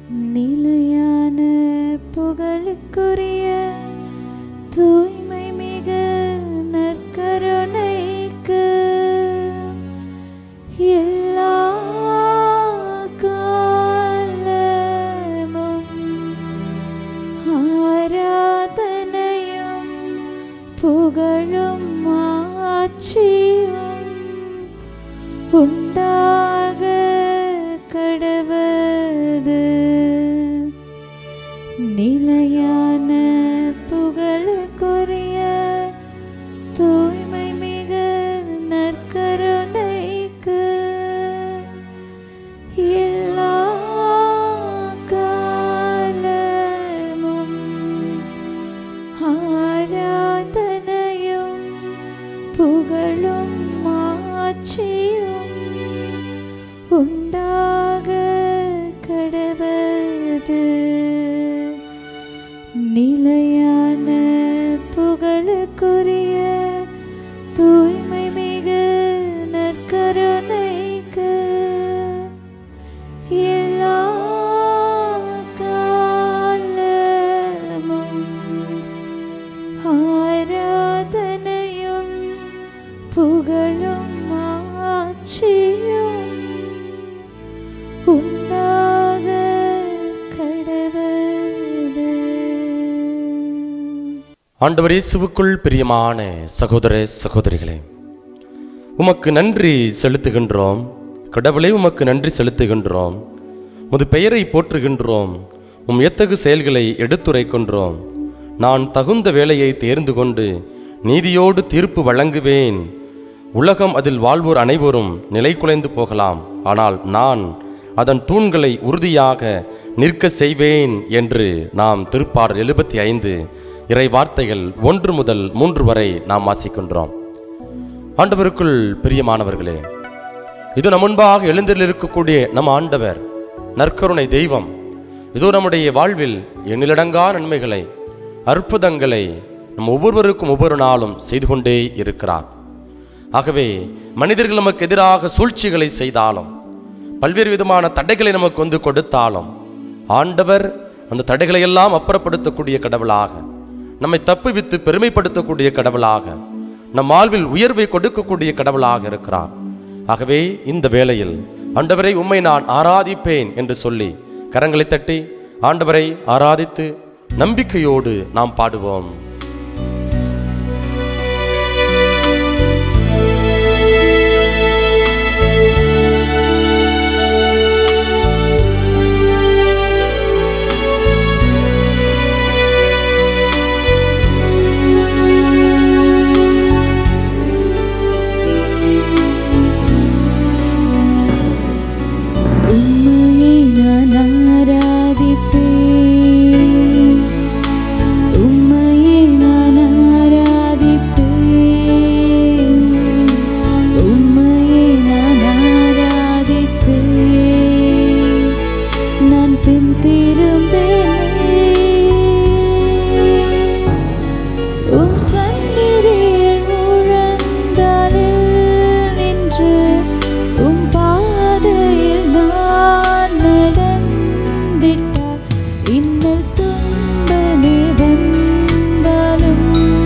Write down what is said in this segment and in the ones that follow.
நிலையான புகழுக்குரிய தூய்மை மிகு நற்கருணைக்கு எல்லா காலமும் ஆராதனையும் புகழும் ஆட்சியும் உண்டாக கடவது நிலையான புகழுக்குரிய தூய்மை மிகு நற்கருணைக்கு எல்லா காலமும் ஆராதனையும் புகழும் ஆட்சியும் உண்டாக கடவது நிலையான புகழுக்குரிய தூய்மை மிகு நற்கருணைக்கு எல்லா காலமும் ஆராதனையும் புகழும் ஆட்சியும் உண்டாக கடவது ஆண்டவர் இயேசுவுக்குள் பிரியமான சகோதர சகோதரிகளே உமக்கு நன்றி செலுத்துகின்றோம் கடவுளே உமக்கு நன்றி செலுத்துகின்றோம் உமது பெயரை போற்றுகின்றோம் உம் எத்தகு செயல்களை எடுத்துரைக்கின்றோம் நான் தகுந்த வேலையை தேர்ந்து கொண்டு நீதியோடு தீர்ப்பு வழங்குவேன் உலகம் அதில் வாழ்வோர் அனைவரும் நிலை குலைந்து போகலாம் ஆனால் நான் அதன் தூண்களை உறுதியாக நிற்க செய்வேன் என்று நாம் திருப்பாடல் எழுபத்தி ஐந்து இறை வார்த்தைகள் ஒன்று முதல் மூன்று வரை நாம் வாசிக்கின்றோம் ஆண்டவருக்குள் பிரியமானவர்களே இது நம் முன்பாக எழுந்திருக்கக்கூடிய நம் ஆண்டவர் நற்கருணை தெய்வம் இதோ நம்முடைய வாழ்வில் எண்ணிலடங்கா நன்மைகளை அற்புதங்களை நம் ஒவ்வொருவருக்கும் ஒவ்வொரு நாளும் செய்து கொண்டே இருக்கிறார் ஆகவே மனிதர்கள் நமக்கு எதிராக சூழ்ச்சிகளை செய்தாலும் பல்வேறு விதமான தடைகளை நமக்கு வந்து கொடுத்தாலும் ஆண்டவர் அந்த தடைகளை எல்லாம் அப்புறப்படுத்தக்கூடிய கடவுளாக நம்மை தப்புவித்து பெருமைப்படுத்தக்கூடிய கடவுளாக நம் வாழ்வில் உயர்வை கொடுக்கக்கூடிய கடவுளாக இருக்கிறார் ஆகவே இந்த வேளையில் ஆண்டவரை உம்மை நான் ஆராதிப்பேன் என்று சொல்லி கரங்களை தட்டி ஆண்டவரை ஆராதித்து நம்பிக்கையோடு நாம் பாடுவோம் உம்மையை நான் ஆராதிப்பேன் உம்மையை நான் ஆராதிப்பேன் உம்மையை நான் ஆராதிப்பேன் நான் பின் திரும்பேனே உம் சந்நிதியில் முழந்தாளில் நின்று உம் பாதையில் நான் நடந்திட்டால் இன்னல் துன்பமே வந்தாலும்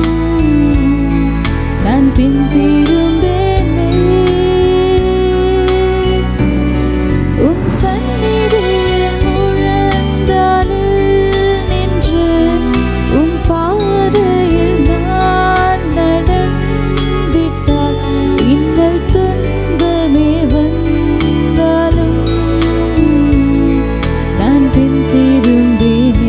நான் பின் திரும்பேனே உம் சந்நிதியில் முழந்தாளில் நின்று உம் பாதையில் நான் நடந்திட்டால் இன்னல் துன்பமே வந்தாலும் நான் பின் திரும்பேனே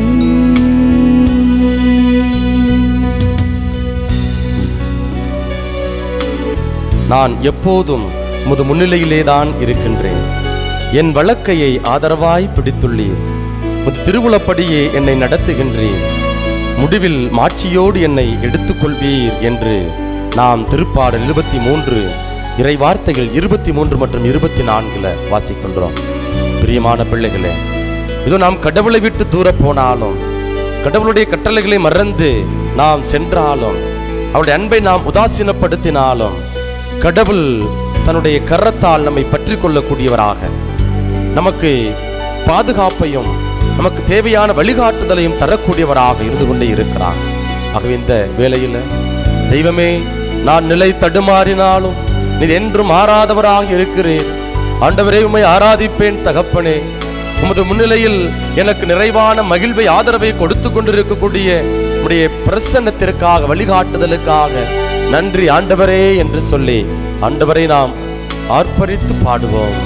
நான் எப்போதும் முது முன்னிலையிலேதான் இருக்கின்றேன் என் வழக்கையை ஆதரவாய் பிடித்துள்ளீர் முது திருவுளப்படியே என்னை நடத்துகின்றீர் முடிவில் மாட்சியோடு என்னை எடுத்துக்கொள்வீர் என்று நாம் திருப்பாடல் இருபத்தி மூன்று இறை வார்த்தைகள் இருபத்தி மூன்று மற்றும் இருபத்தி நான்குல வாசிக்கின்றோம் பிரியமான பிள்ளைகளே இதோ நாம் கடவுளை விட்டு தூர போனாலும் கடவுளுடைய கட்டளைகளை மறந்து நாம் சென்றாலும் அவருடைய அன்பை நாம் உதாசீனப்படுத்தினாலும் கடவுள் தன்னுடைய கரத்தால் நம்மை பற்றி கொள்ளக்கூடியவராக நமக்கு பாதுகாப்பையும் நமக்கு தேவையான வழிகாட்டுதலையும் தரக்கூடியவராக இருந்து கொண்டே இருக்கிறார் ஆகவே இந்த வேளையில் தெய்வமே நான் நிலை தடுமாறினாலும் நீர் என்றும் மாறாதவராக இருக்கிறேன் ஆண்டவரே உம்மை ஆராதிப்பேன் தகப்பனே உமது முன்னிலையில் எனக்கு நிறைவான மகிழ்வை ஆதரவை கொடுத்து கொண்டிருக்கக்கூடிய உம்முடைய பிரசன்னத்திற்காக வழிகாட்டுதலுக்காக நன்றி ஆண்டவரே என்று சொல்லி ஆண்டவரை நாம் ஆர்ப்பரித்து பாடுவோம்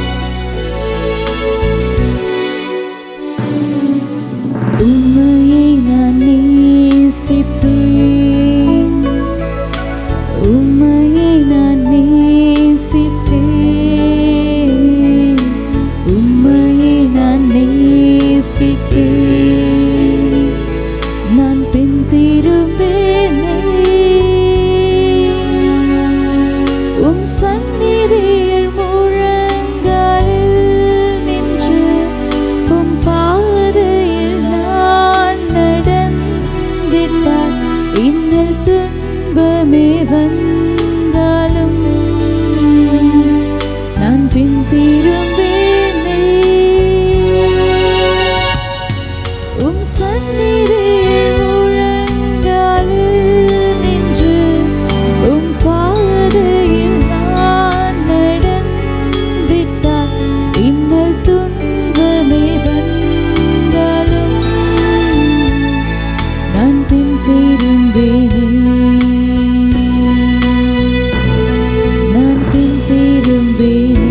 உம்மையை நான் நேசிப்பேன் உம்மையை நான் நேசிப்பேன் உம்மையை நான் நேசிப்பேன் நான் பின் திரும்பேனே உம் சந்நிதியில் முழங்காலில் நின்று உம் பாதையில் நான் நடந்திட்டால் இன்னல் துன்பமே வந்தாலும் நான் பின் திரும்பேனே உம் சந்நிதியில் முழங்காலில் நின்று உம் பாதையில் நான் நடந்திட்டால் இன்னல் துன்பமே வந்தாலும் நான் பின் திரும்பேனே நான் பின் திரும்பேனே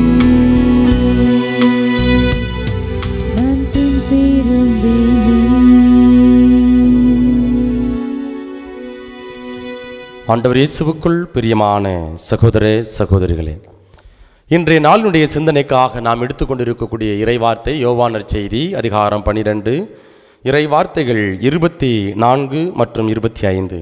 நான் பின் திரும்பேனே ஆண்டவர் இயேசுவுக்குள் பிரியமான சகோதர சகோதரிகளே இன்றைய நாளினுடைய சிந்தனைக்காக நாம் எடுத்துக்கொண்டிருக்கக்கூடிய இறைவார்த்தை யோவானர் செய்தி அதிகாரம் பனிரெண்டு இறைவார்த்தைகள் இருபத்தி நான்கு மற்றும் இருபத்தி ஐந்து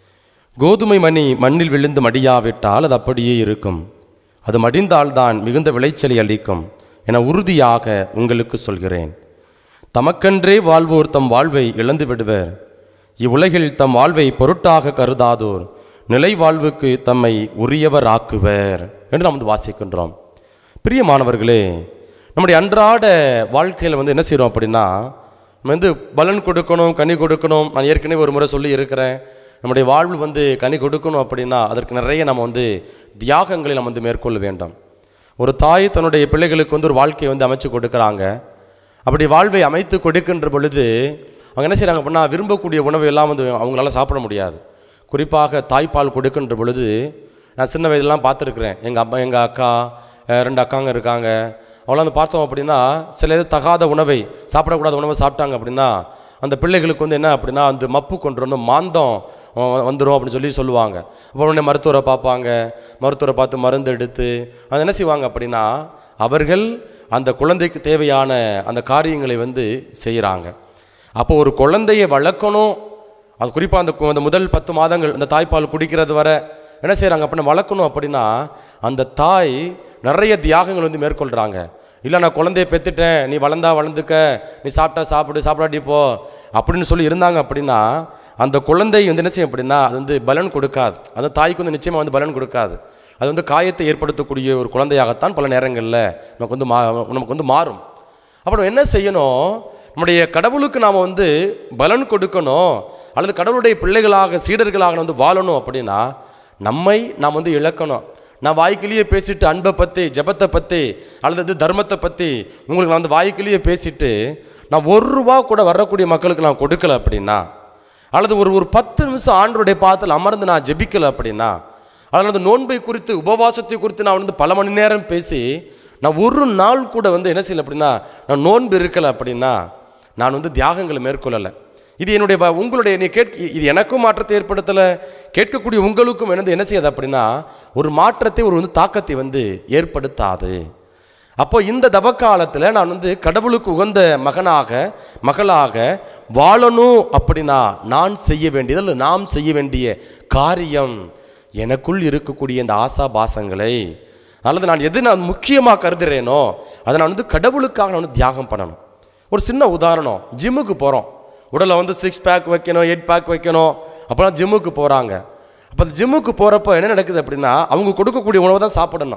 கோதுமை மணி மண்ணில் விழுந்து மடியாவிட்டால் அது அப்படியே இருக்கும் அது மடிந்தால்தான் மிகுந்த விளைச்சலை அளிக்கும் என உறுதியாக உங்களுக்கு சொல்கிறேன் தமக்கென்றே வாழ்வோர் தம் வாழ்வை இழந்து விடுவர் இவ்வுலகில் தம் வாழ்வை பொருட்டாக கருதாதோர் நிலை வாழ்வுக்கு தம்மை உரியவர் ஆக்குவர் என்று நாம் வந்து வாசிக்கின்றோம் பிரியமானவர்களே நம்முடைய அன்றாட வாழ்க்கையில் வந்து என்ன செய்கிறோம் அப்படின்னா நம்ம வந்து பலன் கொடுக்கணும் கனி கொடுக்கணும் நான் ஏற்கனவே ஒரு முறை சொல்லி இருக்கிறேன் நம்முடைய வாழ்வு வந்து கனி கொடுக்கணும் அப்படின்னா அதற்கு நிறைய நம்ம வந்து தியாகங்களை நம்ம வந்து மேற்கொள்ள வேண்டும் ஒரு தாய் தன்னுடைய பிள்ளைகளுக்கு வந்து ஒரு வாழ்க்கையை வந்து அமைச்சு கொடுக்குறாங்க அப்படி வாழ்வை அமைத்து கொடுக்கின்ற பொழுது அவங்க என்ன செய்கிறாங்க அப்படின்னா விரும்பக்கூடிய உணவு எல்லாம் வந்து அவங்களால சாப்பிட முடியாது குறிப்பாக தாய்ப்பால் கொடுக்கின்ற பொழுது நான் சின்ன வயதுலாம் பார்த்துருக்குறேன் எங்கள் அப்பா எங்கள் அக்கா அஹ் ரெண்டு அக்காங்க இருக்காங்க அவங்களாம் வந்து பார்த்தோம் அப்படின்னா சில இது தகாத உணவை சாப்பிடக்கூடாத உணவை சாப்பிட்டாங்க அப்படின்னா அந்த பிள்ளைகளுக்கு வந்து என்ன அப்படின்னா அந்த மப்பு கொண்டு வந்து மாந்தம் வ- வந்துரும் அப்படின்னு சொல்லி சொல்லுவாங்க அப்புறம் உடனே மருத்துவரை பார்ப்பாங்க மருத்துவரை பார்த்து மருந்து எடுத்து அது என்ன செய்வாங்க அப்படின்னா அவர்கள் அந்த குழந்தைக்கு தேவையான அந்த காரியங்களை வந்து செய்கிறாங்க அப்போ ஒரு குழந்தையை வளர்க்கணும் அது குறிப்பாக அந்த கு- அந்த முதல் பத்து மாதங்கள் அந்த தாய்ப்பால் குடிக்கிறது வரை என்ன செய்கிறாங்க அப்படின்னா வளர்க்கணும் அப்படின்னா அந்த தாய் நிறைய தியாகங்கள் வந்து மேற்கொள்கிறாங்க இல்லை நான் குழந்தைய பெற்றுட்டேன் நீ வளர்ந்தா வளர்ந்துக்க நீ சாப்பிட்டா சாப்பிடு சாப்பிடாட்டி போ அப்படின்னு சொல்லி இருந்தாங்க அப்படின்னா அந்த குழந்தை வந்து என்ன செய்யும் அப்படின்னா அது வந்து பலன் கொடுக்காது அந்த தாய்க்கு வந்து நிச்சயமாக வந்து பலன் கொடுக்காது அது வந்து காயத்தை ஏற்படுத்தக்கூடிய ஒரு குழந்தையாகத்தான் பல நேரங்களில் நமக்கு வந்து மா நமக்கு வந்து மாறும் அப்போ நம்ம என்ன செய்யணும் நம்முடைய கடவுளுக்கு நாம் வந்து பலன் கொடுக்கணும் அல்லது கடவுளுடைய பிள்ளைகளாக சீடர்களாக வந்து வாழணும் அப்படின்னா நம்மை நாம் வந்து இழக்கணும் நான் வாய்க்கிலேயே பேசிட்டு அன்பை பற்றி ஜெபத்தை பற்றி அல்லது வந்து தர்மத்தை பற்றி உங்களுக்கு நான் வந்து வாய்க்கிலேயே பேசிட்டு நான் ஒரு ரூபா கூட வரக்கூடிய மக்களுக்கு நான் கொடுக்கல அப்படின்னா அல்லது ஒரு ஒரு பத்து நிமிஷம் ஆண்டருடைய பாதத்தில் அமர்ந்து நான் ஜெபிக்கல அப்படின்னா அல்லது அந்த நோன்பை குறித்து உபவாசத்தை குறித்து நான் வந்து பல மணி நேரம் பேசி நான் ஒரு நாள் கூட வந்து என்ன செய்யல அப்படின்னா நான் நோன்பு இருக்கலை அப்படின்னா நான் வந்து தியாகங்களை மேற்கொள்ளலை இது என்னுடைய வ- உங்களுடைய நீ கேட்க இது எனக்கும் மாற்றத்தை ஏற்படுத்தலை கேட்கக்கூடிய உங்களுக்கும் என்னது என்ன செய்யாது அப்படின்னா ஒரு மாற்றத்தை ஒரு வந்து தாக்கத்தை வந்து ஏற்படுத்தாது அப்போ இந்த தவக்காலத்தில் நான் வந்து கடவுளுக்கு உகந்த மகனாக மகளாக வாழணும் அப்படின்னா நான் செய்ய வேண்டியது அல்லது நாம் செய்ய வேண்டிய காரியம் எனக்குள் இருக்கக்கூடிய இந்த ஆசா பாசங்களை அல்லது நான் எது நான் முக்கியமாக கருதுறேனோ அதை நான் வந்து கடவுளுக்காக நான் வந்து தியாகம் பண்ணணும் ஒரு சின்ன உதாரணம் ஜிம்முக்கு போகிறோம் உடலில் வந்து சிக்ஸ் பேக் வைக்கணும் எயிட் பேக் வைக்கணும் அப்போலாம் ஜிம்முக்கு போகிறாங்க அப்போ அந்த ஜிம்முக்கு போகிறப்போ என்ன நடக்குது அப்படின்னா அவங்க கொடுக்கக்கூடிய உணவை தான் சாப்பிடணும்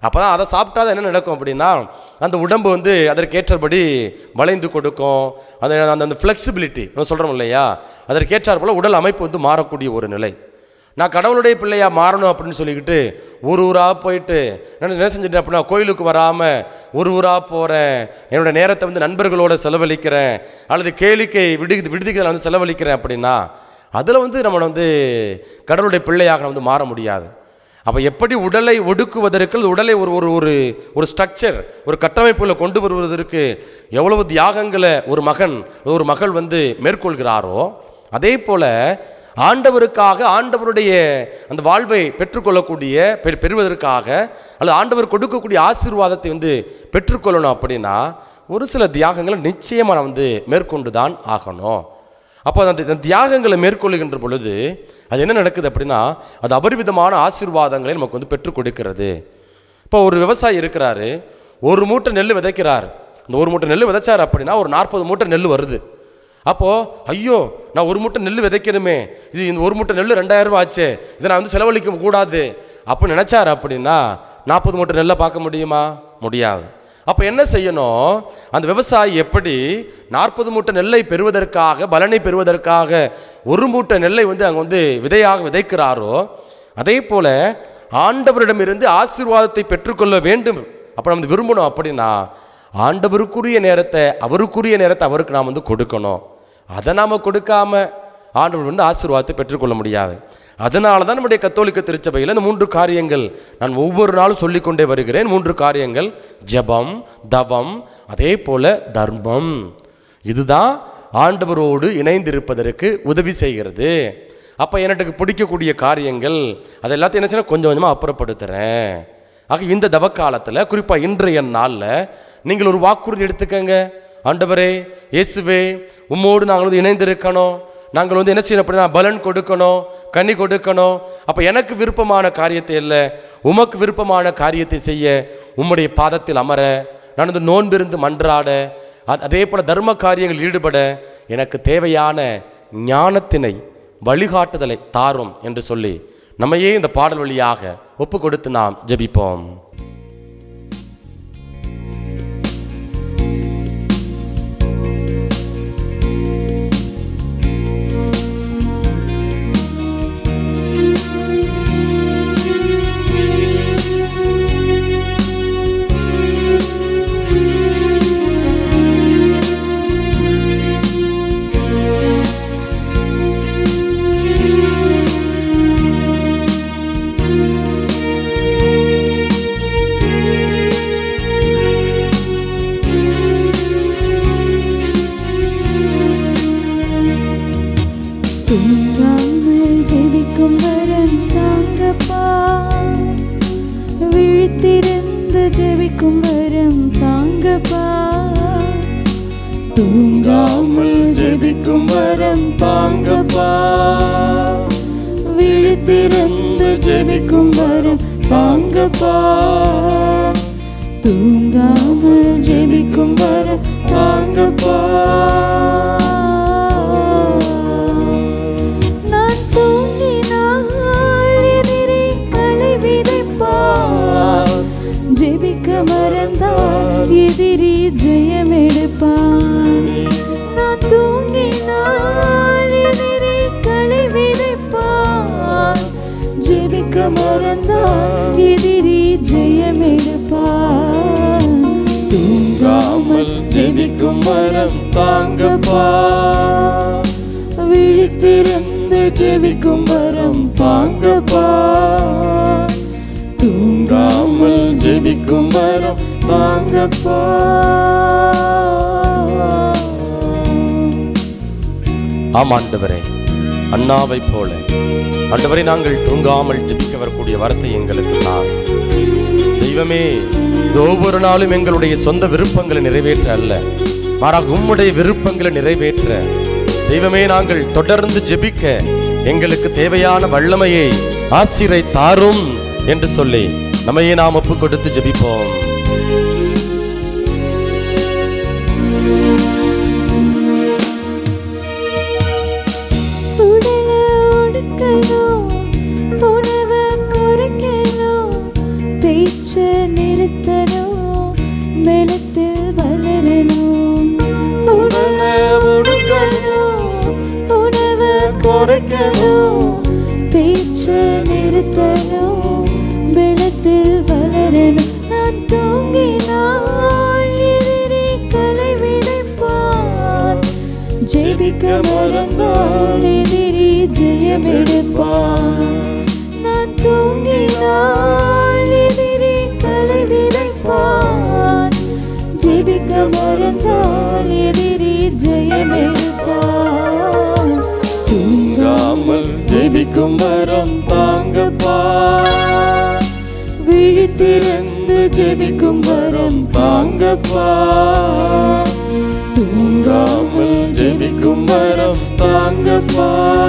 அப்போ தான் அதை சாப்பிட்டா தான் என்ன நடக்கும் அப்படின்னா அந்த உடம்பு வந்து அதற்கேற்றபடி வளைந்து கொடுக்கும் அந்த அந்த அந்த ஃப்ளெக்சிபிலிட்டி நம்ம சொல்கிறோம் இல்லையா அதற்கேற்றார் போல் உடல் அமைப்பு வந்து மாறக்கூடிய ஒரு நிலை நான் கடவுளுடைய பிள்ளையா மாறணும் அப்படின்னு சொல்லிக்கிட்டு ஒரு ஊராக போயிட்டு நான் என்ன செஞ்சுட்டேன் அப்படின்னா கோயிலுக்கு வராமல் ஒரு ஊராக போகிறேன் என்னோட நேரத்தை வந்து நண்பர்களோட செலவழிக்கிறேன் அல்லது கேளிக்கை விடு விடுதிகளை வந்து செலவழிக்கிறேன் அப்படின்னா அதில் வந்து நம்ம வந்து கடவுளுடைய பிள்ளையாக வந்து மாற முடியாது அப்போ எப்படி உடலை ஒடுக்குவதற்கு அல்லது உடலை ஒரு ஒரு ஒரு ஒரு ஸ்ட்ரக்சர் ஒரு கட்டமைப்புல கொண்டு வருவதற்கு எவ்வளவு தியாகங்களை ஒரு மகன் ஒரு மகள் வந்து மேற்கொள்கிறாரோ அதே போல ஆண்டவருக்காக ஆண்டவருடைய அந்த வாழ்வை பெற்றுக்கொள்ளக்கூடிய பெ- பெறுவதற்காக அல்லது ஆண்டவர் கொடுக்கக்கூடிய ஆசீர்வாதத்தை வந்து பெற்றுக்கொள்ளணும் அப்படின்னா ஒரு சில தியாகங்களை நிச்சயமாக நான் வந்து மேற்கொண்டு தான் ஆகணும் அப்போ அந்த அந்த தியாகங்களை மேற்கொள்ளுகின்ற பொழுது அது என்ன நடக்குது அப்படின்னா அது அபரிவிதமான ஆசீர்வாதங்களை நமக்கு வந்து பெற்றுக் கொடுக்கிறது இப்போ ஒரு விவசாயி இருக்கிறாரு ஒரு மூட்டை நெல் விதைக்கிறார் அந்த ஒரு மூட்டை நெல் விதைச்சார் அப்படின்னா ஒரு நாற்பது மூட்டை நெல் வருது அப்போது ஐயோ நான் ஒரு மூட்டை நெல் விதைக்கணுமே இது இந்த ஒரு மூட்டை நெல் ரெண்டாயிரம் ரூபாய் ஆச்சே இதை நான் வந்து செலவழிக்க கூடாது அப்படின்னு நினச்சார் அப்படின்னா நாற்பது மூட்டை நெல்லை பார்க்க முடியுமா முடியாது அப்போ என்ன செய்யணும் அந்த விவசாயி எப்படி நாற்பது மூட்டை நெல்லை பெறுவதற்காக பலனை பெறுவதற்காக ஒரு மூட்டை நெல்லை வந்து அங்கே வந்து விதையாக விதைக்கிறாரோ அதே போல ஆண்டவரிடமிருந்து ஆசீர்வாதத்தை பெற்றுக்கொள்ள வேண்டும் அப்போ நம்ம வந்து விரும்பணும் அப்படின்னா ஆண்டவருக்குரிய நேரத்தை அவருக்குரிய நேரத்தை அவருக்கு நாம் வந்து கொடுக்கணும் அதை நாம் கொடுக்காம ஆண்டவர் வந்து ஆசீர்வாதத்தை பெற்றுக்கொள்ள முடியாது அதனால தான் நம்முடைய கத்தோலிக்க திருச்சபையில் இந்த மூன்று காரியங்கள் நான் ஒவ்வொரு நாளும் சொல்லிக்கொண்டே வருகிறேன் மூன்று காரியங்கள் ஜெபம் தவம் அதே போல தர்மம் இதுதான் ஆண்டவரோடு இணைந்திருப்பதற்கு உதவி செய்கிறது அப்போ எனக்கு பிடிக்கக்கூடிய காரியங்கள் அது எல்லாத்தையும் என்ன செய்யணும் கொஞ்சம் கொஞ்சமாக அப்புறப்படுத்துகிறேன் ஆக இந்த தவக்காலத்தில் குறிப்பாக இன்றைய நாளில் நீங்கள் ஒரு வாக்குறுதி எடுத்துக்கங்க ஆண்டவரே இயேசுவே உம்மோடு நாங்கள் வந்து இணைந்திருக்கணும் நாங்கள் வந்து என்ன செய்யணும் அப்படின்னா பலன் கொடுக்கணும் கனி கொடுக்கணும் அப்போ எனக்கு விருப்பமான காரியத்தை இல்லை உமக்கு விருப்பமான காரியத்தை செய்ய உம்முடைய பாதத்தில் அமர நான் வந்து நோன்பிருந்து மன்றாட அ- அதே போல தர்ம காரியங்கள் ஈடுபட எனக்கு தேவையான ஞானத்தினை வழிகாட்டுதலை தாரும் என்று சொல்லி நம்மையே இந்த பாடல் வழியாக ஒப்பு கொடுத்து நாம் ஜெபிப்போம் தூங்காமல் ஜெபிக்கும் வரம் தாங்கப்பா விழித்திருந்து ஜெபிக்கும் வரம் தாங்கப்பா தூங்காமல் ஜெபிக்கும் வரம் தாங்கப்பா விழித்திருந்து ஜெபிக்கும் வரம் தாங்கப்பா தூங்காமல் ஜெபிக்கும் வரம் தாங்கப்பா நான் தூங்கினால் எதிரே களை விதைப்பார் ஜெபிக்க மறந்தால் எதிரி ஜெயம் எடுப்பான் நான் தூங்கினால் எதிரே களை விதைப்பார் ஜெபிக்க மறந்தால் எதிரி ஜெயம் எடுப்பான் தூங்காமல் ஜெபிக்கும் மரம் தாங்கப்பா விழித்திருந்து ஜெபிக்கும் வரம் தாங்கப்பா தூங்காமல் ஜெபிக்கும் வரம் தாங்கப்பா ஆம் ஆண்டவரே அண்ணாவை போல ஆண்டவரே நாங்கள் தூங்காமல் ஜெபிக்க வரக்கூடிய வரத்தை எங்களுக்கு தான் தெய்வமே இது ஒவ்வொரு நாளும் எங்களுடைய சொந்த விருப்பங்களை நிறைவேற்ற அல்ல மாறாக உம்முடைய விருப்பங்களை நிறைவேற்ற தெய்வமே நாங்கள் தொடர்ந்து ஜெபிக்க எங்களுக்கு தேவையான வல்லமையை ஆசிரை தாரும் என்று சொல்லி நம்மையே நாம் ஒப்பு கொடுத்து ஜெபிப்போம் உடலை ஒடுக்கணும் உணவை குறைக்கணும் பேச்ச குறைக்கணும் பேச்ச நிறுத்தணும் பலத்தில் வளரணும் நான் தூங்கினால் எதிரி கலை விதைப்பான் ஜெபிக்க மறந்தால் எதிரி ஜெயம் எடுப்பான் நான் தூங்கினால் எதிரி கலை விதைப்பான் ஜெபிக்க மறந்தால் எதிரி ஜெயம் எடுப்பான் தூங்காமல் ஜெபிக்கும் வரம் தாங்கப்பா விழித்திருந்து ஜெபிக்கும் வரம் தாங்கப்பா தூங்காமல் ஜெபிக்கும் வரம் தாங்கப்பா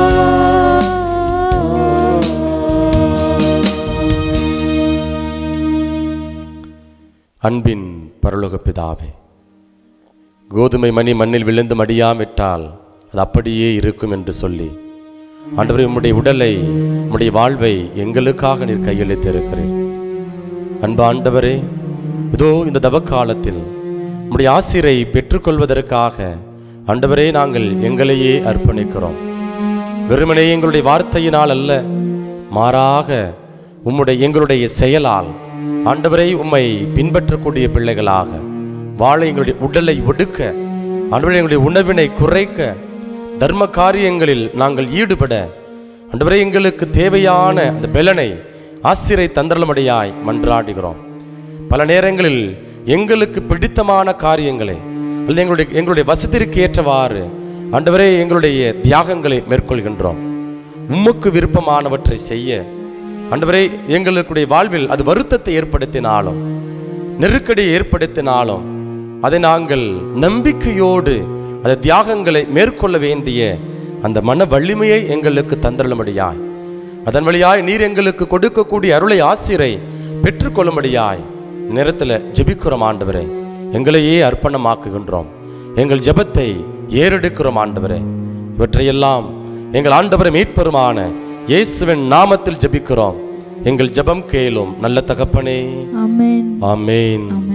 அன்பின் பரலோக பிதாவே கோதுமை மணி மண்ணில் விழுந்து மடியாவிட்டால் அது அப்படியே இருக்கும் என்று சொல்லி ஆண்டவரே உம்முடைய உடலை உம்முடைய வாழ்வை எங்களுக்காக நீர் கையளித்திருக்கிறீர் அன்பு ஆண்டவரே இதோ இந்த தவக்காலத்தில் உம்முடைய ஆசிரை பெற்றுக்கொள்வதற்காக ஆண்டவரே நாங்கள் எங்களையே அர்ப்பணிக்கிறோம் வெறுமனே எங்களுடைய வார்த்தையினால் அல்ல மாறாக உம்முடைய எங்களுடைய செயலால் ஆண்டவரை உம்மை பின்பற்றக்கூடிய பிள்ளைகளாக வாழ எங்களுடைய உடலை ஒடுக்க ஆண்டவரே எங்களுடைய உணவினை குறைக்க தர்ம காரியங்களில் நாங்கள் ஈடுபட ஆண்டவரே எங்களுக்கு தேவையான அந்த பெலனை ஆசிரை தந்திரமடையாய் மன்றாடுகிறோம் பல நேரங்களில் எங்களுக்கு பிடித்தமான காரியங்களை அல்லது எங்களுடைய எங்களுடைய வசதிக்கு ஏற்றவாறு ஆண்டவரே எங்களுடைய தியாகங்களை மேற்கொள்கின்றோம் உமக்கு விருப்பமானவற்றை செய்ய ஆண்டவரே எங்களுடைய வாழ்வில் அது வருத்தத்தை ஏற்படுத்தினாலும் நெருக்கடியை ஏற்படுத்தினாலும் அதை நாங்கள் நம்பிக்கையோடு அந்த தியாகங்களை மேற்கொள்ள வேண்டிய அந்த மன வலிமையை எங்களுக்கு தந்தருளும்படியாய் அதன் வழியாய் நீர் எங்களுக்கு கொடுக்கக்கூடிய அருளை ஆசிரை பெற்றுக்கொள்ளும்படியாய் நேரத்தில் ஜெபிக்கிறோம் ஆண்டவரே எங்களையே அர்ப்பணமாக்குகின்றோம் எங்கள் ஜெபத்தை ஏறெடுக்கிறோம் ஆண்டவரே இவற்றையெல்லாம் எங்கள் ஆண்டவரை மீட்பெருமான இயேசுவின் நாமத்தில் ஜெபிக்கிறோம் எங்கள் ஜெபம் கேளும் நல்ல தகப்பனே ஆமென் ஆமேன் ஆமென்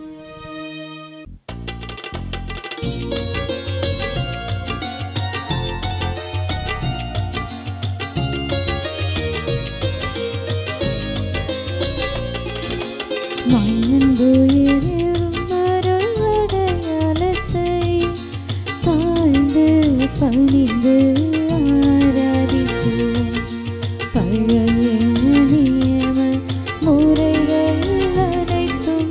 மயங்குயிரும் அருள்வடையாளத்தை தாழ்ந்து பணிந்து ஆராதிப்போம் பழைய நியம முறைகள் அனைத்தும்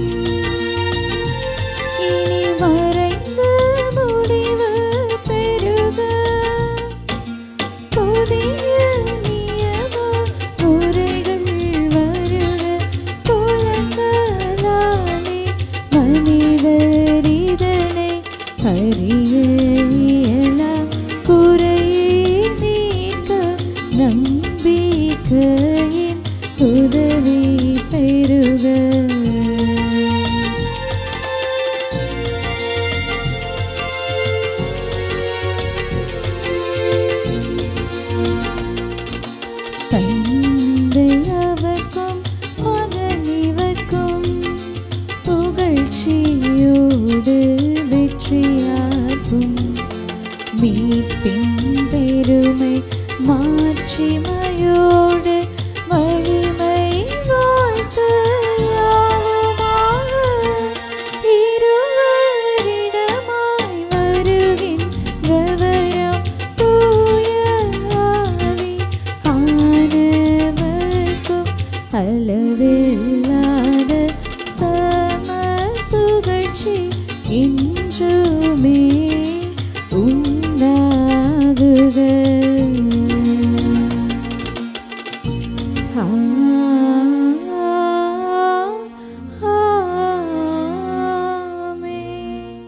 இனி மறைந்து முடிவு பெறுக புதிய நியம முறைகள் வருக புலங்களாலே மனிதர் இதனை அறிய இயலாம் குறையை நீக்க நம்பிக்கையின் உதவி பெறுக தந்தை அவர்க்கும் மகன் இவர்க்கும் புகழ்ச்சியோடு வெற்றியாகும் மீட்பின் பெருமை மாட்சிமையோடு வலிமை வாழ்த்து யாவுமாக இருவரிடமாய் வருகின்றவரம் தூய ஆவி ஆனவர்க்கும் அளவில்லாத சம புகழ்ச்சி இன்றுமே உண்டாகுக ஆ, ஆமென்.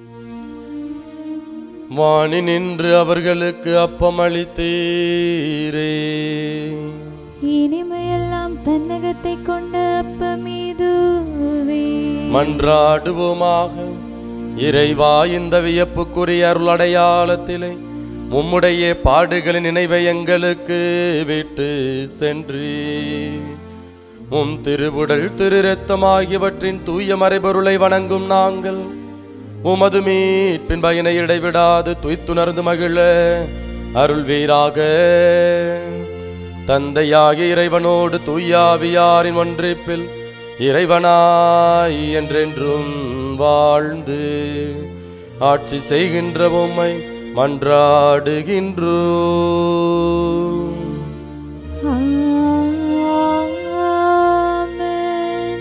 வாணி நின்று அவர்களுக்கு அப்பம் அளித்தீரே இனிமையெல்லாம் தன்னகத்தை கொண்ட அப்பமீதுவே மன்றாடுவோமாக இறைவா இந்த வியப்புக்குரிய அருள் அடையாளத்திலே உம்முடைய பாடுகளின் நினைவை எங்களுக்கு விட்டு சென்று உம் திருவுடல் திரு ரத்தம் ஆகியவற்றின் தூய மறைபொருளை வணங்கும் நாங்கள் உமது மீட்பின் பயனை இடைவிடாது துய்த்துணர்ந்து மகிழ அருள்வீராக தந்தையாகிய இறைவனோடு தூயாவியாரின் ஒன்றிப்பில் இறைவனாய் என்றென்றும் வாழ்ந்து ஆட்சி செய்கின்ற உம்மை மன்றாடுகின்றோ ஆமென்